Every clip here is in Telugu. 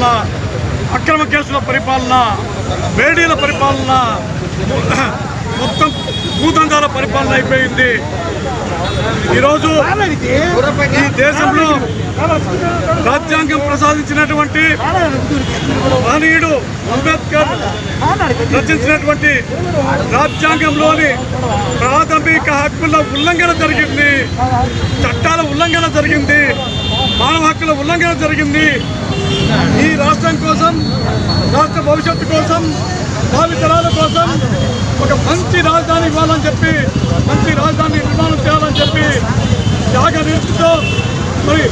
పరిపాలన అక్రమ కేసుల పరిపాలన వేడీల పరిపాలన మొత్తం భూదందాల పరిపాలన అయిపోయింది ఈరోజు ఈ దేశంలో రాజ్యాంగం ప్రసాదించినటువంటి మహనీయుడు అంబేద్కర్ రచించినటువంటి రాజ్యాంగంలోని ప్రాథమిక హక్కుల ఉల్లంఘన జరిగింది చట్టాల ఉల్లంఘన జరిగింది మానవ హక్కుల ఉల్లంఘన జరిగింది ఈ రాష్ట్రం కోసం రాష్ట్ర భవిష్యత్తు కోసం భావితరాల కోసం ఒక మంచి రాజధాని ఇవ్వాలని చెప్పి మంచి రాజధాని నిర్మాణం చేయాలని చెప్పి త్యాగ నిరుతితో మరి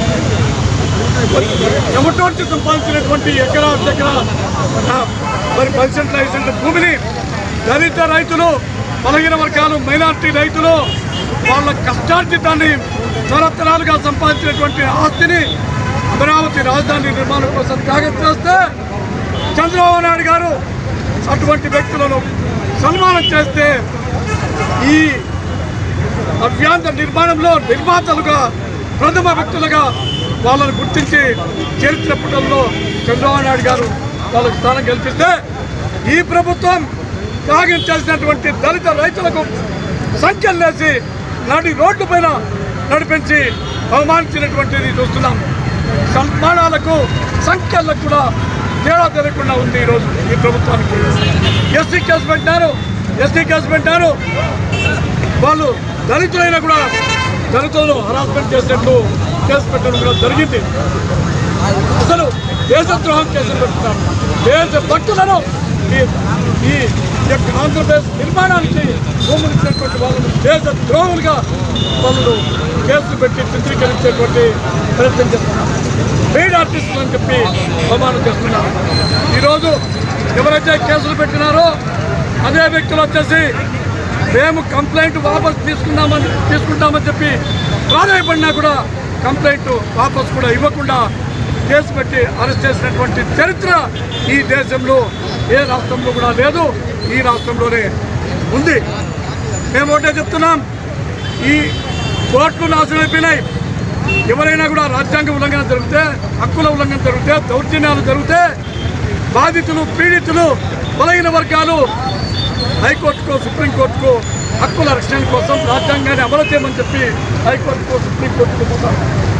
చెమటోడ్చి సంపాదించినటువంటి ఎకరా ఎకరా ఆ, మరి పది సెంట్ల ఐదు సెంట్ల భూమిని దళిత రైతులు బలహీన వర్గాలు మైనార్టీ రైతులు వాళ్ళ కష్టార్జితాన్ని తరతరాలుగా సంపాదించినటువంటి ఆస్తిని అమరావతి రాజధాని నిర్మాణం కోసం త్యాగం చేస్తే చంద్రబాబు నాయుడు గారు అటువంటి వ్యక్తులను సన్మానం చేస్తే ఈ అభ్యంతర నిర్మాణంలో నిర్మాతలుగా ప్రథమ వ్యక్తులుగా వాళ్ళను గుర్తించి చరిత్ర పుటంలో చంద్రబాబు నాయుడు గారు వాళ్ళకు స్థానం కల్పిస్తే ఈ ప్రభుత్వం త్యాగం చేసినటువంటి దళిత రైతులకు సంఖ్యలు వేసి నాటి రోడ్డు పైన నడిపించి అవమానించినటువంటిది చూస్తున్నాం సన్మానాలకు సంఖ్యలకు కూడా తేడా తెలియకుండా ఉంది ఈరోజు ఈ ప్రభుత్వానికి ఎస్సీ కేసు పెట్టారు ఎస్టీ కేసు పెట్టారు వాళ్ళు దళితులైనా కూడా దళితులను హరాస్మెంట్ చేసినట్లు కేసు పెట్టడం కూడా జరిగింది అసలు దేశద్రోహం కేసులు పెడుతున్నారు దేశ భక్తులను ఈ ఈ యొక్క ఆంధ్రప్రదేశ్ నిర్మాణానికి భూములు ఇచ్చినటువంటి వాళ్ళను దేశ ద్రోహులుగా వాళ్ళు కేసులు పెట్టి చిత్రీకరించేటువంటి ప్రయత్నం చేస్తున్నారు పెయిడ్ ఆర్టిస్టులు అని చెప్పి అవమానం చేస్తున్నారు ఈరోజు ఎవరైతే కేసులు పెట్టినారో అదే వ్యక్తులు వచ్చేసి మేము కంప్లైంట్ వాపస్ తీసుకున్నామని తీసుకుంటామని చెప్పి ప్రాధాయపడినా కూడా కంప్లైంట్ వాపస్ కూడా ఇవ్వకుండా కేసు పెట్టి అరెస్ట్ చేసినటువంటి చరిత్ర ఈ దేశంలో ఏ రాష్ట్రంలో కూడా లేదు ఈ రాష్ట్రంలోనే ఉంది మేము ఒకటే చెప్తున్నాం ఈ కోర్టులు నాశనం అయిపోయినాయి ఎవరైనా కూడా రాజ్యాంగ ఉల్లంఘన జరిగితే హక్కుల ఉల్లంఘన జరిగితే దౌర్జన్యాలు జరిగితే బాధితులు పీడితులు బలహీన వర్గాలు హైకోర్టుకో సుప్రీంకోర్టుకో హక్కుల రక్షణ కోసం రాజ్యాంగాన్ని అమలు చేయమని చెప్పి హైకోర్టుకో సుప్రీంకోర్టుకు పోతారు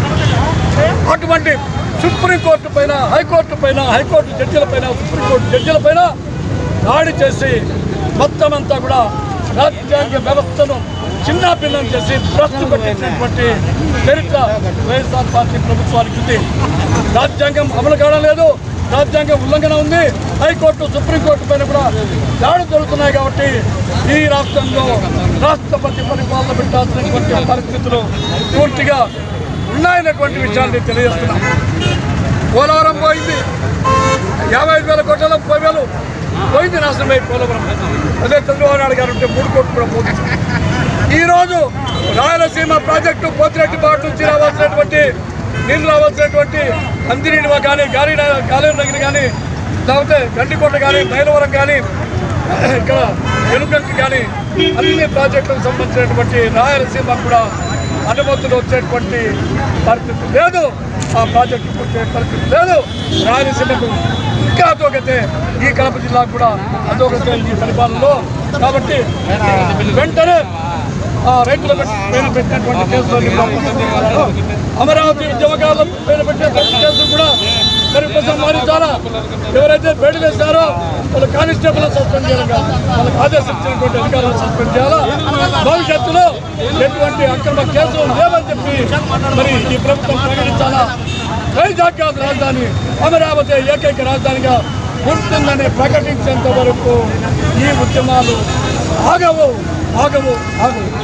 అటువంటి సుప్రీంకోర్టు పైన హైకోర్టు పైన హైకోర్టు జడ్జిల పైన సుప్రీంకోర్టు జడ్జిల పైన దాడి చేసి మొత్తం అంతా కూడా రాజ్యాంగ వ్యవస్థను చిన్నాభిన్నం చేసి భ్రష్టు పెట్టినటువంటి చరిత్ర వైఎస్ఆర్ పార్టీ ప్రభుత్వానికి ఉంది రాజ్యాంగం అమలు కావడం లేదు రాజ్యాంగం ఉల్లంఘన ఉంది హైకోర్టు సుప్రీంకోర్టు పైన కూడా దాడులు జరుగుతున్నాయి కాబట్టి ఈ రాష్ట్రంలో రాష్ట్రపతి పరిపాలన పెట్టాల్సినటువంటి పరిస్థితులు పూర్తిగా ఉన్నాయన్నటువంటి విషయాన్ని తెలియజేస్తున్నాం పోలవరం పోయింది యాభై ఐదు వేల కోట్ల ముప్పై వేలు పోయింది నాశనమై పోలవరం అదే చంద్రబాబు నాయుడు గారు ఉంటే మూడు కోట్లు కూడా పోతుంది ఈరోజు రాయలసీమ ప్రాజెక్టు పోతిరెడ్డి బాటు నుంచి రావాల్సినటువంటి నీళ్ళు రావాల్సినటువంటి అందినీడువ కానీ గాలి గాలేరు నగిరి కానీ లేకపోతే గండికోట కానీ మైలవరం కానీ ఇక్కడ ఎలుకంకి కానీ అన్ని ప్రాజెక్టులకు సంబంధించినటువంటి రాయలసీమ కూడా అనుమతులు వచ్చేటువంటి పరిస్థితి లేదు ఆ ప్రాజెక్టు వచ్చే పరిస్థితి లేదు రాయలసీమకు ఇంకా అధోగతే ఈ కడప జిల్లాకు కూడా అధోగతే ఈ పరిపాలనలో కాబట్టి వెంటనే ఆ రైతుల పైన పెట్టినటువంటి కేసులు అమరావతి ఉద్యమకారుల పైన పెట్టినటువంటి కేసులు కూడా మరి ఉపసంహరించాలా ఎవరైతే బయట వేస్తారో వాళ్ళు కానిస్టేబుల్ సస్పెండ్ చేయాలి కాదు. వాళ్ళకి ఆదేశించినటువంటి అధికారులను సస్పెండ్ చేయాలా భవిష్యత్తులో ఎటువంటి అక్రమ కేసులు లేవని చెప్పి మరి ఈ ప్రభుత్వం ప్రకటించాలా వైజాగ్ రాజధాని అమరావతి ఏకైక రాజధానిగా ఉంటుందని ప్రకటించేంత వరకు ఈ ఉద్యమాలు ఆగవు ఆగవు ఆగవు